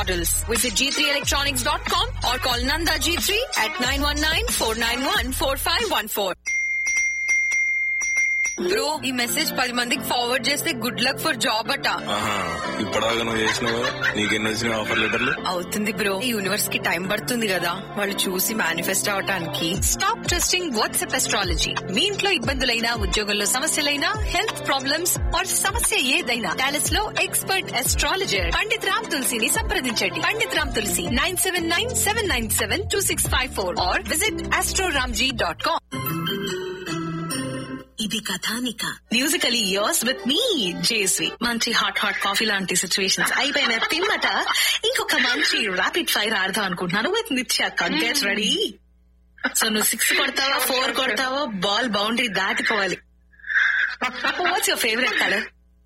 models. Visit g3electronics.com or call Nanda G3 at 919-491-4514. Bro ఈ message పది మందికి forward చేస్తే గుడ్ లక్ ఫర్ జాబ్ అట ఆహా ఇప్పటిదాకా నువ్వు చేసినావు నీకెన్ని వచ్చినాయి ఆఫర్ లెటర్లు అవుతుంది బ్రో ఈ యూనివర్స్ కి టైం పడుతుంది కదా వాళ్ళు చూసి మేనిఫెస్ట్ అవటానికి స్టాప్ ట్రస్టింగ్ వాట్సాప్ ఎస్ట్రాలజీ మీ ఇంట్లో ఇబ్బందులైనా ఉద్యోగంలో సమస్యలైనా హెల్త్ ప్రాబ్లమ్స్ ఆర్ సమస్య ఏదైనా డాలస్ లో ఎక్స్పర్ట్ ఎస్ట్రాలజర్ పండిత్ రామ్ తులసిని సంప్రదించండి Pandit Ram Tulasi nine seven nine seven nine seven two six five four or visit astroramji dot com ఇది కథానిక musically yours with me Jesvi మంచి హాట్ హాట్ కాఫీ లాంటి సిచ్యువేషన్స్ అయిపోయిన తిమ్మట ఇంకొక మంచి ర్యాపిడ్ ఫైర్ ఆడదాం అనుకుంటున్నాను with Nitya get ready so నువ్వు సిక్స్ కొడతావా ఫోర్ కొడతావా బాల్ బౌండరీ దాటిపోవాలి వాట్స్ యువర్ ఫేవరెట్ కలర్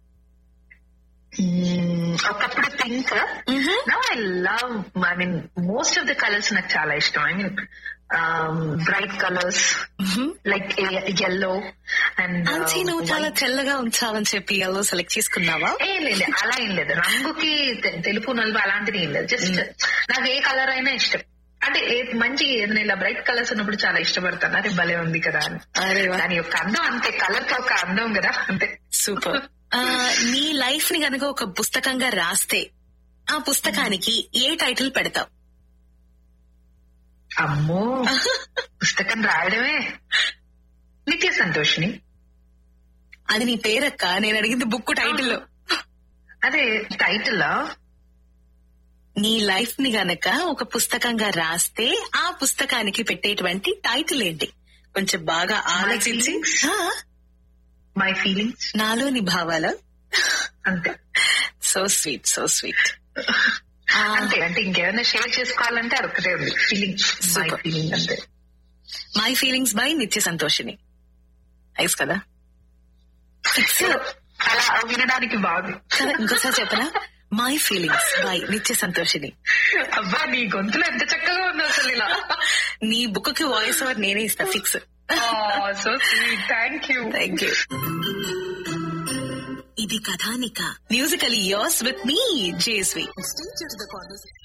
ఒకప్పుడు pink no I love I mean most of the colours నాకు చాలా ఇష్టం I mean bright colours like yellow and అంతే నువ్వు చాలా తెల్లగా ఉంచావని చెప్పి ఎల్లో సెలెక్ట్ చేసుకున్నావా ఏం లేదు అలా ఏం లేదు రంగుకి తె- తెలుపు నలుపు అలాంటిది ఏం లేదు జస్ట్ నాకు ఏ కలర్ అయినా ఇష్టం అంటే ఏ మంచి ఏదైనా ఇలా బ్రైట్ కలర్స్ ఉన్నప్పుడు చాలా ఇష్టపడతాను అరే భలే ఉంది కదా అని అరే వా. దాని యొక్క అందం అంతే కలర్ కి ఒక అందం కదా అంతే సూపర్ నీ లైఫ్ ని గనక ఒక పుస్తకంగా రాస్తే ఆ పుస్తకానికి ఏ టైటిల్ పెడతావు అమ్మో పుస్తకం రాయడమే నిత్య సంతోషిని అది నీ పేరక్క నేను అడిగింది బుక్ టైటిల్ అదే టైటిల్ నీ లైఫ్ ని గనక ఒక పుస్తకంగా రాస్తే ఆ పుస్తకానికి పెట్టేటువంటి టైటిల్ ఏంటి కొంచెం బాగా ఆలోచించి feelings. ఆ, మై ఫీలింగ్స్ నాలోని భావాలు అంతే సో స్వీట్ సో స్వీట్ అంతే అంటే ఇంకేమైనా షేర్ చేసుకోవాలంటే అది ఒకటే ఉంది ఫీలింగ్ మై Super. ఫీలింగ్ అంతే my feelings by Nitya Santoshini nice కదా సో అలా వినడానికి బాగుంది కదా ఇంకోసారి చెప్పనా my feelings by Nitya Santoshini అబ్బా నీ గొంతులో ఎంత చక్కగా ఉంది అసలు ఇలా నీ బుక్ కి వాయిస్ ఓవర్ నేనే ఇస్తా fix so sweet thank you thank you ఇది కథానిక మ్యూజికల్ యోర్స్ విత్ మీ జేస్వి